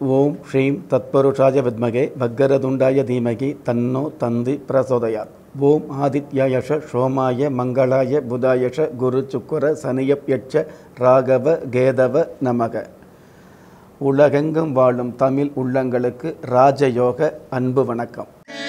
ஓம் ஸ்ரீம் தத்பருஷாய வித்மகே வக்கரதுண்டாய தீமகி தன்னோ தந்தி பிரசோதயாத் ஓம் ஆதித்யாயஷ சோமாய மங்களாய புதாயஷ குரு சுக்கர சனியப்யட்ச ராகவ கேதவ நமக உலகெங்கும் வாழும் தமிழ் உள்ளங்களுக்கு ராஜயோக அன்பு வணக்கம்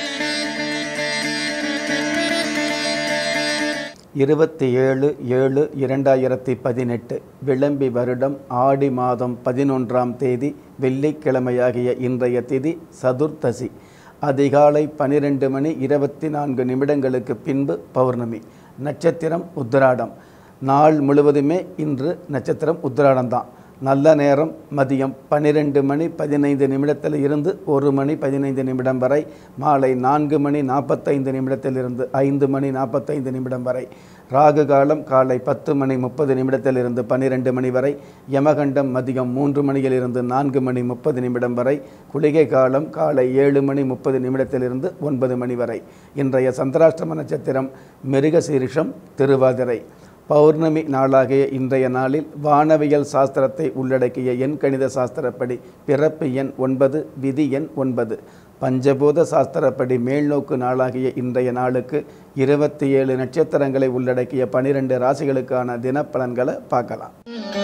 இருபத்தி ஏழு ஏழு இரண்டாயிரத்தி பதினெட்டு விளம்பி வருடம் ஆடி மாதம் பதினொன்றாம் தேதி வெள்ளிக்கிழமையாகிய இன்றைய திதி சதுர்த்தசி அதிகாலை பனிரெண்டு மணி இருபத்தி நான்கு நிமிடங்களுக்கு பின்பு பௌர்ணமி நட்சத்திரம் உத்திராடம் நாள் முழுவதுமே இன்று நட்சத்திரம் உத்திராடம்தான் நல்ல நேரம் மதியம் பன்னிரெண்டு மணி பதினைந்து நிமிடத்தில் இருந்து ஒரு மணி பதினைந்து நிமிடம் வரை மாலை நான்கு மணி நாற்பத்தைந்து நிமிடத்திலிருந்து ஐந்து மணி நாற்பத்தைந்து நிமிடம் வரை ராகு காலம் காலை பத்து மணி முப்பது நிமிடத்திலிருந்து பன்னிரெண்டு மணி வரை யமகண்டம் மதியம் மூன்று மணியிலிருந்து நான்கு மணி முப்பது நிமிடம் வரை குளிகை காலம் காலை ஏழு மணி முப்பது நிமிடத்திலிருந்து ஒன்பது மணி வரை இன்றைய சந்திராஷ்டம நட்சத்திரம் மிருகசீரிஷம் திருவாதிரை பௌர்ணமி நாளாகிய இன்றைய நாளில் வானவியல் சாஸ்திரத்தை உள்ளடக்கிய எண் கணித சாஸ்திரப்படி பிறப்பு எண் ஒன்பது விதி எண் ஒன்பது பஞ்சபூத சாஸ்திரப்படி மேல்நோக்கு நாளாகிய இன்றைய நாளுக்கு இருபத்தி ஏழு நட்சத்திரங்களை உள்ளடக்கிய பனிரெண்டு ராசிகளுக்கான தினப்பலன்களை பார்க்கலாம்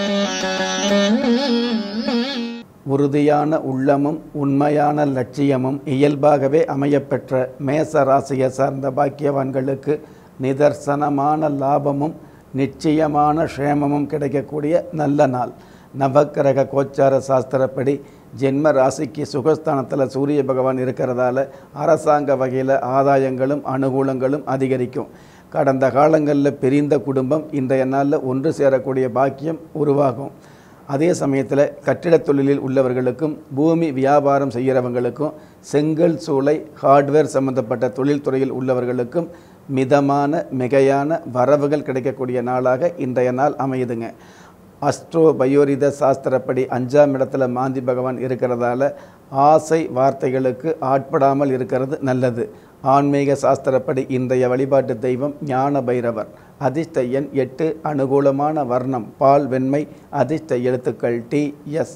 உறுதியான உள்ளமும் உண்மையான லட்சியமும் இயல்பாகவே அமையப்பெற்ற மேச ராசியை சார்ந்த பாக்கியவான்களுக்கு நிதர்சனமான லாபமும் நிச்சயமான க்ஷேமமும் கிடைக்கக்கூடிய நல்ல நாள் நவக்கிரக கோச்சார சாஸ்திரப்படி ஜென்ம ராசிக்கு சுகஸ்தானத்தில் சூரிய பகவான் இருக்கிறதால அரசாங்க வகையில் ஆதாயங்களும் அனுகூலங்களும் அதிகரிக்கும் கடந்த காலங்களில் பிரிந்த குடும்பம் இன்றைய நாளில் ஒன்று சேரக்கூடிய பாக்கியம் உருவாகும் அதே சமயத்தில் கட்டிடத் தொழிலில் உள்ளவர்களுக்கும் பூமி வியாபாரம் செய்கிறவங்களுக்கும் செங்கல் சூளை ஹார்ட்வேர் சம்பந்தப்பட்ட தொழில்துறையில் உள்ளவர்களுக்கும் மிதமான மிகையான வரவுகள் கிடைக்கக்கூடிய நாளாக இன்றைய நாள் அமையுதுங்க அஸ்ட்ரோ பயோரித சாஸ்திரப்படி அஞ்சாம் இடத்துல மாந்தி பகவான் இருக்கிறதால ஆசை வார்த்தைகளுக்கு ஆட்படாமல் இருக்கிறது நல்லது ஆன்மீக சாஸ்திரப்படி இன்றைய வழிபாட்டு தெய்வம் ஞான பைரவர் அதிர்ஷ்ட எண் எட்டு அனுகூலமான வர்ணம் பால் வெண்மை அதிர்ஷ்ட எழுத்துக்கள் டி எஸ்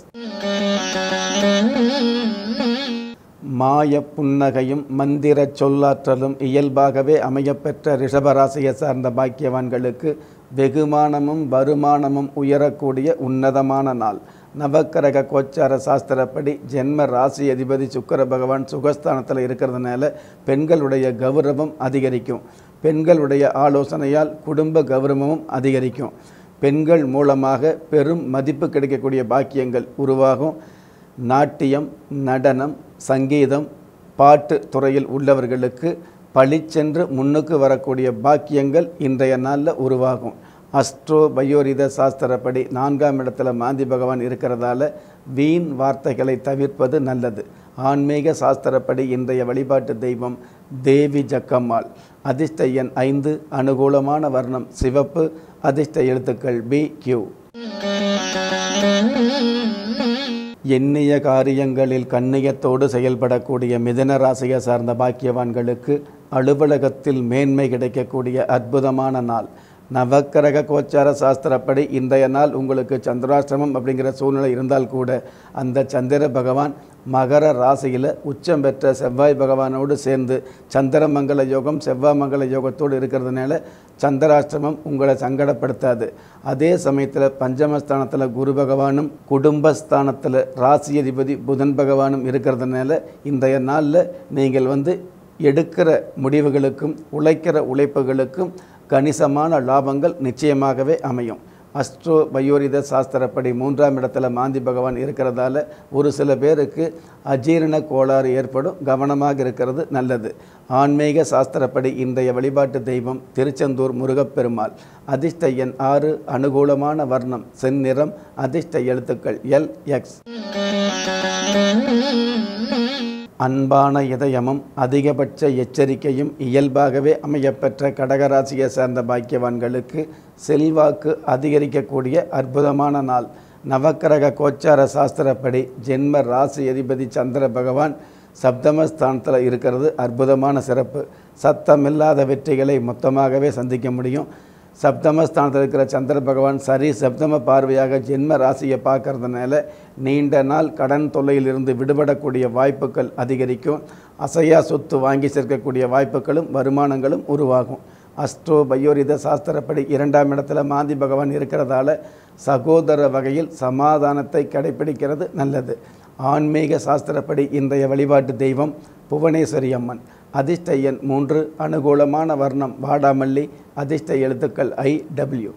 மாய புன்னகையும் மந்திர சொல்லாற்றலும் இயல்பாகவே அமையப்பெற்ற ரிஷபராசியை சார்ந்த பாக்கியவான்களுக்கு வெகுமானமும் வருமானமும் உயரக்கூடிய உன்னதமான நாள் நவக்கரக கோச்சார சாஸ்திரப்படி ஜென்ம ராசி அதிபதி சுக்கர பகவான் சுகஸ்தானத்தில் இருக்கிறதுனால பெண்களுடைய கௌரவம் அதிகரிக்கும் பெண்களுடைய ஆலோசனையால் குடும்ப கௌரவமும் அதிகரிக்கும் பெண்கள் மூலமாக பெரும் மதிப்பு கிடைக்கக்கூடிய பாக்கியங்கள் உருவாகும் நாட்டியம் நடனம் சங்கீதம் பாட்டு துறையில் உள்ளவர்களுக்கு பளிச்சென்று முன்னுக்கு வரக்கூடிய பாக்கியங்கள் இன்றைய நாளில் உருவாகும் அஸ்ட்ரோ பயோரித சாஸ்திரப்படி நான்காம் இடத்துல மாந்தி பகவான் இருக்கிறதால வீண் வார்த்தைகளை தவிர்ப்பது நல்லது ஆன்மீக சாஸ்திரப்படி இன்றைய வழிபாட்டு தெய்வம் தேவி ஜக்கம்மாள் அதிர்ஷ்ட எண் ஐந்து அனுகூலமான வர்ணம் சிவப்பு அதிர்ஷ்ட எழுத்துக்கள் பி கியூ எண்ணிய காரியங்களில் கண்ணியத்தோடு செயல்படக்கூடிய மிதன ராசியை சார்ந்த பாக்கியவான்களுக்கு அலுவலகத்தில் மேன்மை கிடைக்கக்கூடிய அற்புதமான நாள் நவக்கிரக கோச்சார சாஸ்திரப்படி இன்றைய நாள் உங்களுக்கு சந்திராஷ்டிரமம் அப்படிங்கிற சூழ்நிலை இருந்தால் கூட அந்த சந்திர பகவான் மகர ராசியில் உச்சம் பெற்ற செவ்வாய் பகவானோடு சேர்ந்து சந்திரமங்கல யோகம் செவ்வாய் மங்கல யோகத்தோடு இருக்கிறதுனால சந்திராஷ்டிரமம் உங்களை சங்கடப்படுத்தாது அதே சமயத்தில் பஞ்சமஸ்தானத்தில் குரு பகவானும் குடும்பஸ்தானத்தில் ராசி அதிபதி புதன் பகவானும் இருக்கிறதுனால இன்றைய நாளில் நீங்கள் வந்து எடுக்கிற முடிவுகளுக்கும் உழைக்கிற உழைப்புகளுக்கும் கணிசமான லாபங்கள் நிச்சயமாகவே அமையும் அஸ்ட்ரோ பயோரித சாஸ்திரப்படி மூன்றாம் இடத்துல மாந்தி பகவான் இருக்கிறதால ஒரு சில பேருக்கு அஜீரண கோளாறு ஏற்படும் கவனமாக இருக்கிறது நல்லது ஆன்மீக சாஸ்திரப்படி இன்றைய வழிபாட்டு தெய்வம் திருச்செந்தூர் முருகப்பெருமாள் அதிர்ஷ்ட எண் ஆறு அனுகூலமான வர்ணம் செந்நிறம் அதிர்ஷ்ட எழுத்துக்கள் எல் எக்ஸ் அன்பான இதயமும் அதிகபட்ச எச்சரிக்கையும் இயல்பாகவே அமையப்பெற்ற கடகராசியை சேர்ந்த பாக்கியவான்களுக்கு செல்வாக்கு அதிகரிக்கக்கூடிய அற்புதமான நாள் நவக்கிரக கோச்சார சாஸ்திரப்படி ஜென்ம ராசி அதிபதி சந்திர பகவான் சப்தமஸ்தானத்தில் இருக்கிறது அற்புதமான சிறப்பு சத்தமில்லாத வெற்றிகளை மொத்தமாகவே சந்திக்க முடியும் சப்தமஸ்தானத்தில் இருக்கிற சந்திர பகவான் சரி சப்தம பார்வையாக ஜென்ம ராசியை பார்க்கறதுனால நீண்ட நாள் கடன் தொல்லையிலிருந்து விடுபடக்கூடிய வாய்ப்புகள் அதிகரிக்கும் அசையா சொத்து வாங்கி சேர்க்கக்கூடிய வாய்ப்புகளும் வருமானங்களும் உருவாகும் அஸ்ட்ரோ பயோரித சாஸ்திரப்படி இரண்டாம் இடத்துல மாந்தி பகவான் இருக்கிறதால சகோதர வகையில் சமாதானத்தை கடைபிடிக்கிறது நல்லது ஆன்மீக சாஸ்திரப்படி இன்றைய வழிபாட்டு தெய்வம் புவனேஸ்வரி அம்மன் அதிர்ஷ்ட எண் மூன்று அனுகூலமான வர்ணம் வாடாமல்லி அதிர்ஷ்ட எழுத்துக்கள் ஐ டபிள்யூ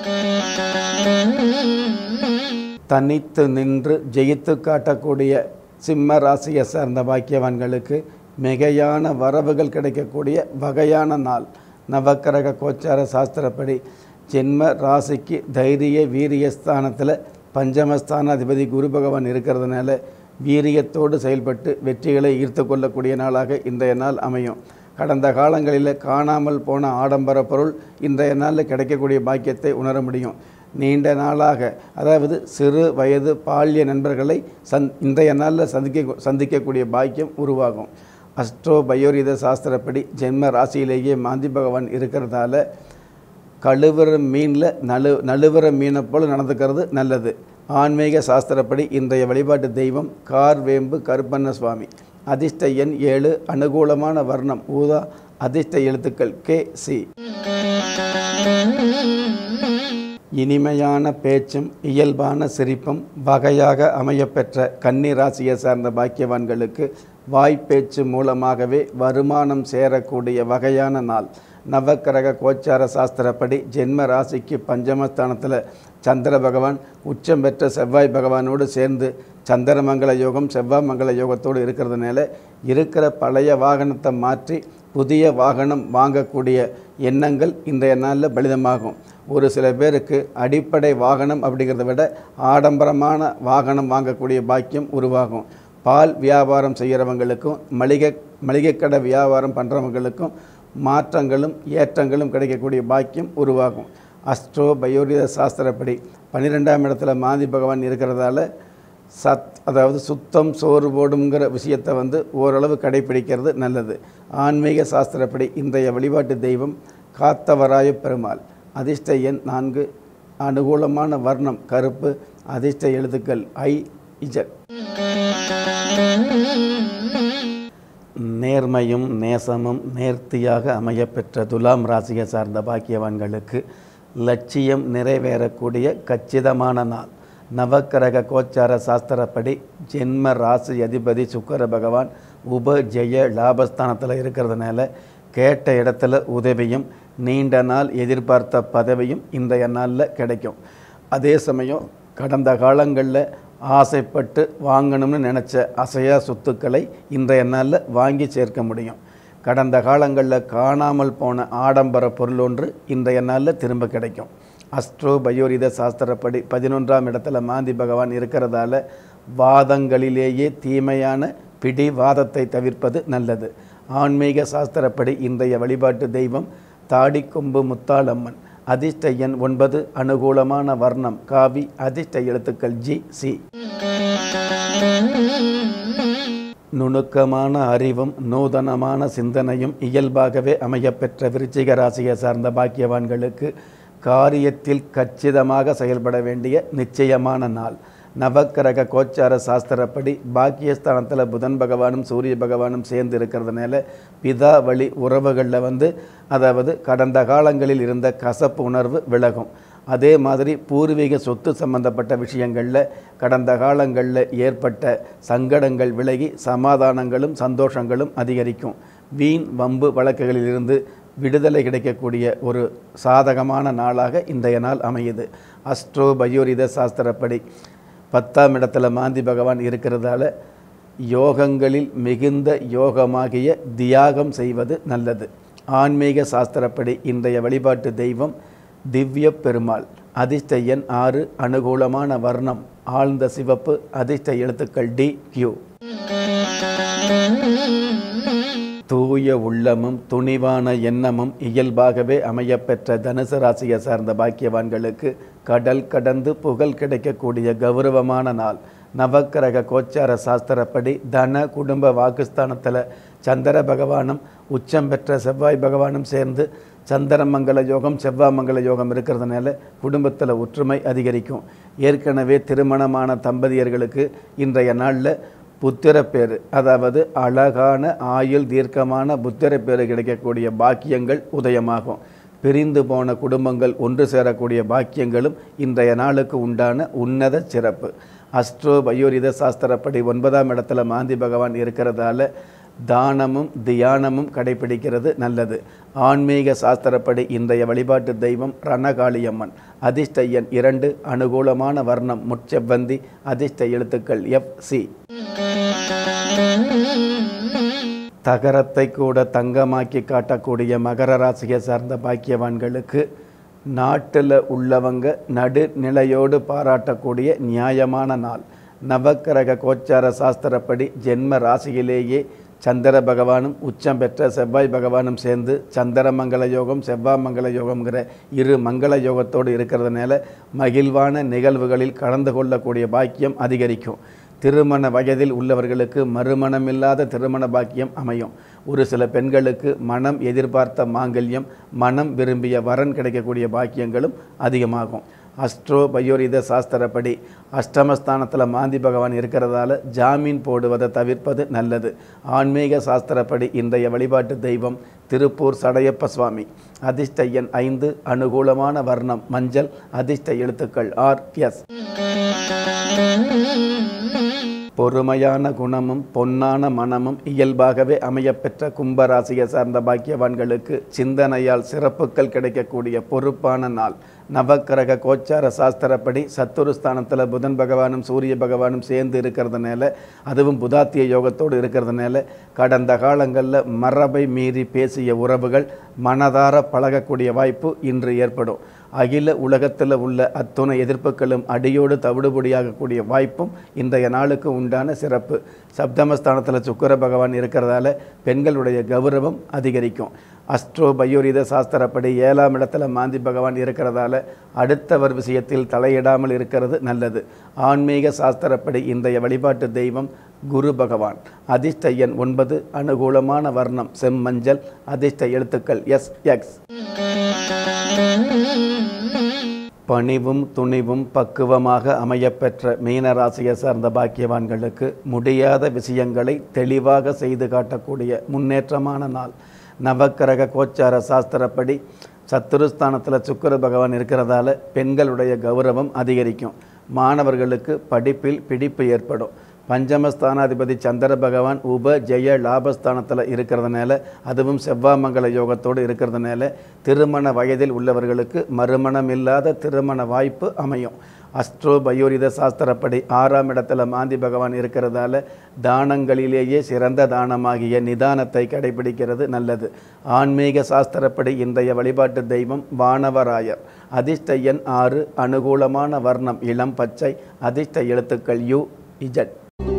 தனித்து நின்று ஜெயித்து காட்டக்கூடிய சிம்ம ராசியை சார்ந்த பாக்கியவான்களுக்கு மிகையான வரவுகள் கிடைக்கக்கூடிய வகையான நாள் நவக்கிரக கோச்சார சாஸ்திரப்படி ஜென்ம ராசிக்கு தைரிய வீரிய ஸ்தானத்தில் பஞ்சமஸ்தானாதிபதி குரு பகவான் இருக்கிறதுனால வீரியத்தோடு செயல்பட்டு வெற்றிகளை ஈர்த்து கொள்ளக்கூடிய நாளாக இன்றைய நாள் அமையும் கடந்த காலங்களில் காணாமல் போன ஆடம்பர பொருள் இன்றைய நாளில் கிடைக்கக்கூடிய பாக்கியத்தை உணர முடியும் நீண்ட நாளாக அதாவது சிறு வயது பால்ய நண்பர்களை சந் இன்றைய நாளில் சந்திக்க சந்திக்கக்கூடிய பாக்கியம் உருவாகும் அஸ்ட்ரோ பயோரித சாஸ்திரப்படி ஜென்ம ராசியிலேயே மாந்தி பகவான் இருக்கிறதால கழுவுற மீனில் நழு நழுவுற மீனை போல் நடந்துக்கிறது நல்லது ஆன்மீக சாஸ்திரப்படி இன்றைய வழிபாட்டு தெய்வம் கார் வேம்பு கருப்பண்ண சுவாமி அதிர்ஷ்ட எண் ஏழு அனுகூலமான வர்ணம் ஊதா அதிர்ஷ்ட எழுத்துக்கள் கே சி இனிமையான பேச்சும் இயல்பான சிரிப்பும் வகையாக அமையப்பெற்ற கன்னி ராசியை சார்ந்த பாக்கியவான்களுக்கு வாய்ப்பேச்சு மூலமாகவே வருமானம் சேரக்கூடிய வகையான நாள் நவக்கிரக கோச்சார சாஸ்திரப்படி ஜென்ம ராசிக்கு பஞ்சமஸ்தானத்தில் சந்திர பகவான் உச்சம் பெற்ற செவ்வாய் பகவானோடு சேர்ந்து சந்திரமங்கல யோகம் செவ்வாய் மங்கள யோகத்தோடு இருக்கிறதுனால இருக்கிற பழைய வாகனத்தை மாற்றி புதிய வாகனம் வாங்கக்கூடிய எண்ணங்கள் இன்றைய நாளில் பலிதமாகும் ஒரு சில பேருக்கு அடிப்படை வாகனம் அப்படிங்கிறத விட ஆடம்பரமான வாகனம் வாங்கக்கூடிய பாக்கியம் உருவாகும் பால் வியாபாரம் செய்கிறவங்களுக்கும் மளிகை மளிகை கடை வியாபாரம் பண்ணுறவங்களுக்கும் மாற்றங்களும் ஏற்றங்களும் கிடைக்கக்கூடிய பாக்கியம் உருவாகும் அஸ்ட்ரோ பயோரித சாஸ்திரப்படி பன்னிரெண்டாம் இடத்துல மாதி பகவான் இருக்கிறதால சத் அதாவது சுத்தம் சோறு போடுங்கிற விஷயத்தை வந்து ஓரளவு கடைபிடிக்கிறது நல்லது ஆன்மீக சாஸ்திரப்படி இன்றைய வழிபாட்டு தெய்வம் காத்தவராய பெருமாள் அதிர்ஷ்ட எண் நான்கு அனுகூலமான வர்ணம் கருப்பு அதிர்ஷ்ட எழுத்துக்கள் ஐ இஜட் நேர்மையும் நேசமும் நேர்த்தியாக அமையப்பெற்ற துலாம் ராசியை சார்ந்த பாக்கியவான்களுக்கு லட்சியம் நிறைவேறக்கூடிய கச்சிதமான நாள் நவக்கிரக கோச்சார சாஸ்திரப்படி ஜென்ம ராசி அதிபதி சுக்கர பகவான் உப ஜெய லாபஸ்தானத்தில் இருக்கிறதுனால கேட்ட இடத்துல உதவியும் நீண்ட நாள் எதிர்பார்த்த பதவியும் இன்றைய நாளில் கிடைக்கும் அதே சமயம் கடந்த காலங்களில் ஆசைப்பட்டு வாங்கணும்னு நினச்ச அசையா சொத்துக்களை இன்றைய நாளில் வாங்கி சேர்க்க முடியும் கடந்த காலங்களில் காணாமல் போன ஆடம்பர பொருள் ஒன்று இன்றைய நாளில் திரும்ப கிடைக்கும் அஸ்ட்ரோ பயோரித சாஸ்திரப்படி பதினொன்றாம் இடத்துல மாந்தி பகவான் இருக்கிறதால வாதங்களிலேயே தீமையான பிடி வாதத்தை தவிர்ப்பது நல்லது ஆன்மீக சாஸ்திரப்படி இன்றைய வழிபாட்டு தெய்வம் தாடிக்கொம்பு முத்தாளம்மன் அதிர்ஷ்ட எண் ஒன்பது அனுகூலமான வர்ணம் காவி அதிர்ஷ்ட எழுத்துக்கள் ஜி சி நுணுக்கமான அறிவும் நூதனமான சிந்தனையும் இயல்பாகவே அமையப்பெற்ற விருச்சிக ராசியை சார்ந்த பாக்கியவான்களுக்கு காரியத்தில் கச்சிதமாக செயல்பட வேண்டிய நிச்சயமான நாள் நவக்கிரக கோச்சார சாஸ்திரப்படி பாக்கியஸ்தானத்தில் புதன் பகவானும் சூரிய பகவானும் சேர்ந்து இருக்கிறதுனால பிதா வழி உறவுகளில் வந்து அதாவது கடந்த காலங்களில் இருந்த கசப்பு உணர்வு விலகும் அதே மாதிரி பூர்வீக சொத்து சம்பந்தப்பட்ட விஷயங்களில் கடந்த காலங்களில் ஏற்பட்ட சங்கடங்கள் விலகி சமாதானங்களும் சந்தோஷங்களும் அதிகரிக்கும் வீண் வம்பு வழக்குகளிலிருந்து விடுதலை கிடைக்கக்கூடிய ஒரு சாதகமான நாளாக இன்றைய நாள் அமையுது அஸ்ட்ரோ பயோரித சாஸ்திரப்படி பத்தாம் இடத்துல மாந்தி பகவான் இருக்கிறதால யோகங்களில் மிகுந்த யோகமாகிய தியாகம் செய்வது நல்லது ஆன்மீக சாஸ்திரப்படி இன்றைய வழிபாட்டு தெய்வம் திவ்ய பெருமாள் அதிர்ஷ்ட எண் ஆறு அனுகூலமான வர்ணம் ஆழ்ந்த சிவப்பு அதிர்ஷ்ட எழுத்துக்கள் டி கியூ தூய உள்ளமும் துணிவான எண்ணமும் இயல்பாகவே அமையப்பெற்ற தனுசு ராசியை சார்ந்த பாக்கியவான்களுக்கு கடல் கடந்து புகழ் கிடைக்கக்கூடிய கௌரவமான நாள் நவக்கிரக கோச்சார சாஸ்திரப்படி தன குடும்ப வாக்குஸ்தானத்தில் சந்திர பகவானும் உச்சம் பெற்ற செவ்வாய் பகவானும் சேர்ந்து சந்திரமங்கல யோகம் செவ்வாய் மங்கல யோகம் இருக்கிறதுனால குடும்பத்தில் ஒற்றுமை அதிகரிக்கும் ஏற்கனவே திருமணமான தம்பதியர்களுக்கு இன்றைய நாளில் புத்திரப்பேறு அதாவது அழகான ஆயுள் தீர்க்கமான புத்திரப்பேறு கிடைக்கக்கூடிய பாக்கியங்கள் உதயமாகும் பிரிந்து போன குடும்பங்கள் ஒன்று சேரக்கூடிய பாக்கியங்களும் இன்றைய நாளுக்கு உண்டான உன்னத சிறப்பு அஸ்ட்ரோ பயோரித சாஸ்திரப்படி ஒன்பதாம் இடத்துல மாந்தி பகவான் இருக்கிறதால தானமும் தியானமும் கடைபிடிக்கிறது நல்லது ஆன்மீக சாஸ்திரப்படி இன்றைய வழிபாட்டு தெய்வம் ரணகாளியம்மன் அதிர்ஷ்ட எண் இரண்டு அனுகூலமான வர்ணம் முச்செவ்வந்தி அதிர்ஷ்ட எழுத்துக்கள் எஃப் சி தகரத்தை கூட தங்கமாக்கி காட்டக்கூடிய மகர ராசியை சார்ந்த பாக்கியவான்களுக்கு நாட்டில் உள்ளவங்க நடுநிலையோடு பாராட்டக்கூடிய நியாயமான நாள் நவக்கிரக கோச்சார சாஸ்திரப்படி ஜென்ம ராசியிலேயே சந்திர பகவானும் உச்சம் பெற்ற செவ்வாய் பகவானும் சேர்ந்து சந்திரமங்கல யோகம் செவ்வாய் மங்கள யோகம்ங்கிற இரு மங்கள யோகத்தோடு இருக்கிறதுனால மகிழ்வான நிகழ்வுகளில் கலந்து கொள்ளக்கூடிய பாக்கியம் அதிகரிக்கும் திருமண வயதில் உள்ளவர்களுக்கு மறுமணமில்லாத திருமண பாக்கியம் அமையும் ஒரு சில பெண்களுக்கு மனம் எதிர்பார்த்த மாங்கல்யம் மனம் விரும்பிய வரன் கிடைக்கக்கூடிய பாக்கியங்களும் அதிகமாகும் அஸ்ட்ரோ பயோரித சாஸ்திரப்படி அஷ்டமஸ்தானத்தில் மாந்தி பகவான் இருக்கிறதால ஜாமீன் போடுவதை தவிர்ப்பது நல்லது ஆன்மீக சாஸ்திரப்படி இன்றைய வழிபாட்டு தெய்வம் திருப்பூர் சடையப்ப சுவாமி அதிர்ஷ்ட எண் ஐந்து அனுகூலமான வர்ணம் மஞ்சள் அதிர்ஷ்ட எழுத்துக்கள் ஆர் எஸ் பொறுமையான குணமும் பொன்னான மனமும் இயல்பாகவே அமையப்பெற்ற கும்பராசியை சார்ந்த பாக்கியவான்களுக்கு சிந்தனையால் சிறப்புகள் கிடைக்கக்கூடிய பொறுப்பான நாள் நவக்கிரக கோச்சார சாஸ்திரப்படி சத்துருஸ்தானத்தில் புதன் பகவானும் சூரிய பகவானும் சேர்ந்து இருக்கிறதுனால அதுவும் புதாத்திய யோகத்தோடு இருக்கிறதுனால கடந்த காலங்களில் மரபை மீறி பேசிய உறவுகள் மனதார பழகக்கூடிய வாய்ப்பு இன்று ஏற்படும் அகில உலகத்தில் உள்ள அத்துணை எதிர்ப்புகளும் அடியோடு தவிடுபடியாகக்கூடிய வாய்ப்பும் இன்றைய நாளுக்கு உண்டான சிறப்பு சப்தமஸ்தானத்தில் சுக்கர பகவான் இருக்கிறதால பெண்களுடைய கௌரவம் அதிகரிக்கும் அஸ்ட்ரோ பயோரித சாஸ்திரப்படி ஏழாம் இடத்துல மாந்தி பகவான் இருக்கிறதால அடுத்தவர் விஷயத்தில் தலையிடாமல் இருக்கிறது நல்லது ஆன்மீக சாஸ்திரப்படி இன்றைய வழிபாட்டு தெய்வம் குரு பகவான் அதிர்ஷ்ட எண் ஒன்பது அனுகூலமான வர்ணம் செம்மஞ்சள் அதிர்ஷ்ட எழுத்துக்கள் எஸ் எக்ஸ் பணிவும் துணிவும் பக்குவமாக அமையப்பெற்ற மீனராசியை சார்ந்த பாக்கியவான்களுக்கு முடியாத விஷயங்களை தெளிவாக செய்து காட்டக்கூடிய முன்னேற்றமான நாள் நவக்கிரக கோச்சார சாஸ்திரப்படி சத்துருஸ்தானத்தில் சுக்கர பகவான் இருக்கிறதால பெண்களுடைய கௌரவம் அதிகரிக்கும் மாணவர்களுக்கு படிப்பில் பிடிப்பு ஏற்படும் பஞ்சமஸ்தானாதிபதி சந்திர பகவான் உப ஜெய லாபஸ்தானத்தில் இருக்கிறதுனால அதுவும் செவ்வாமங்கல யோகத்தோடு இருக்கிறதுனால திருமண வயதில் உள்ளவர்களுக்கு மறுமணம் இல்லாத திருமண வாய்ப்பு அமையும் அஸ்ட்ரோ பயோரித சாஸ்திரப்படி ஆறாம் இடத்துல மாந்தி பகவான் இருக்கிறதால தானங்களிலேயே சிறந்த தானமாகிய நிதானத்தை கடைபிடிக்கிறது நல்லது ஆன்மீக சாஸ்திரப்படி இன்றைய வழிபாட்டு தெய்வம் வானவராயர் அதிர்ஷ்ட எண் ஆறு அனுகூலமான வர்ணம் இளம் பச்சை அதிர்ஷ்ட எழுத்துக்கள் யு இஜட்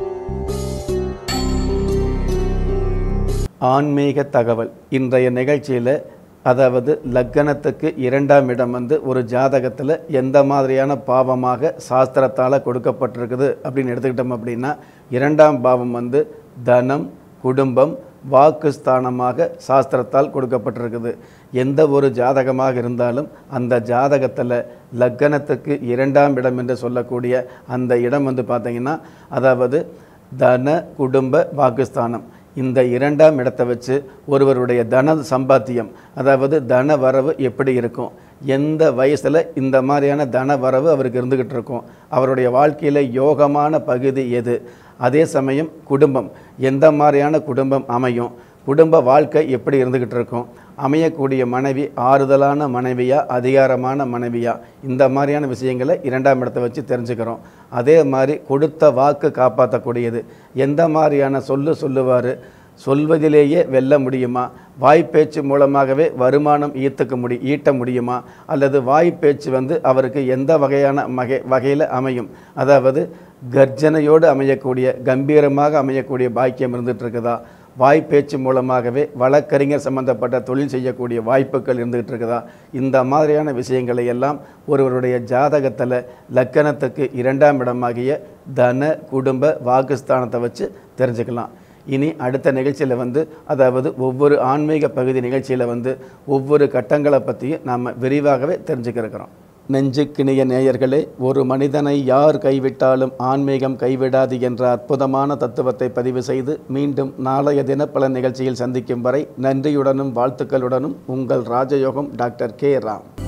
ஆன்மீக தகவல் இன்றைய நிகழ்ச்சியில் அதாவது லக்கணத்துக்கு இரண்டாம் இடம் வந்து ஒரு ஜாதகத்தில் எந்த மாதிரியான பாவமாக சாஸ்திரத்தால் கொடுக்கப்பட்டிருக்குது அப்படின்னு எடுத்துக்கிட்டோம் அப்படின்னா இரண்டாம் பாவம் வந்து தனம் குடும்பம் வாக்கு ஸ்தானமாக சாஸ்திரத்தால் கொடுக்கப்பட்டிருக்குது எந்த ஒரு ஜாதகமாக இருந்தாலும் அந்த ஜாதகத்தில் லக்கணத்துக்கு இரண்டாம் இடம் என்று சொல்லக்கூடிய அந்த இடம் வந்து பார்த்திங்கன்னா அதாவது தன குடும்ப வாக்குஸ்தானம் இந்த இரண்டாம் இடத்தை வச்சு ஒருவருடைய தன சம்பாத்தியம் அதாவது தன வரவு எப்படி இருக்கும் எந்த வயசில் இந்த மாதிரியான தன வரவு அவருக்கு இருந்துக்கிட்டு இருக்கும் அவருடைய வாழ்க்கையில் யோகமான பகுதி எது அதே சமயம் குடும்பம் எந்த மாதிரியான குடும்பம் அமையும் குடும்ப வாழ்க்கை எப்படி இருந்துக்கிட்டு இருக்கும் அமையக்கூடிய மனைவி ஆறுதலான மனைவியா அதிகாரமான மனைவியா இந்த மாதிரியான விஷயங்களை இரண்டாம் இடத்தை வச்சு தெரிஞ்சுக்கிறோம் அதே மாதிரி கொடுத்த வாக்கு காப்பாற்றக்கூடியது எந்த மாதிரியான சொல்லு சொல்லுவார் சொல்வதிலேயே வெல்ல முடியுமா வாய்ப்பேச்சு மூலமாகவே வருமானம் ஈர்த்துக்க முடி ஈட்ட முடியுமா அல்லது வாய்ப்பேச்சு வந்து அவருக்கு எந்த வகையான வகை வகையில் அமையும் அதாவது கர்ஜனையோடு அமையக்கூடிய கம்பீரமாக அமையக்கூடிய பாக்கியம் இருந்துகிட்டு இருக்குதா வாய்ப்பேச்சு மூலமாகவே வழக்கறிஞர் சம்பந்தப்பட்ட தொழில் செய்யக்கூடிய வாய்ப்புகள் இருந்துகிட்டு இருக்குதா இந்த மாதிரியான விஷயங்களை எல்லாம் ஒருவருடைய ஜாதகத்தில் லக்கணத்துக்கு இரண்டாம் இடமாகிய தன குடும்ப வாக்குஸ்தானத்தை வச்சு தெரிஞ்சுக்கலாம் இனி அடுத்த நிகழ்ச்சியில் வந்து அதாவது ஒவ்வொரு ஆன்மீக பகுதி நிகழ்ச்சியில் வந்து ஒவ்வொரு கட்டங்களை பற்றியும் நாம் விரிவாகவே தெரிஞ்சுக்க இருக்கிறோம் நெஞ்சுக்கிணிய நேயர்களே ஒரு மனிதனை யார் கைவிட்டாலும் ஆன்மீகம் கைவிடாது என்ற அற்புதமான தத்துவத்தை பதிவு செய்து மீண்டும் நாளைய தினப்பல நிகழ்ச்சியில் சந்திக்கும் வரை நன்றியுடனும் வாழ்த்துக்களுடனும் உங்கள் ராஜயோகம் டாக்டர் கே ராம்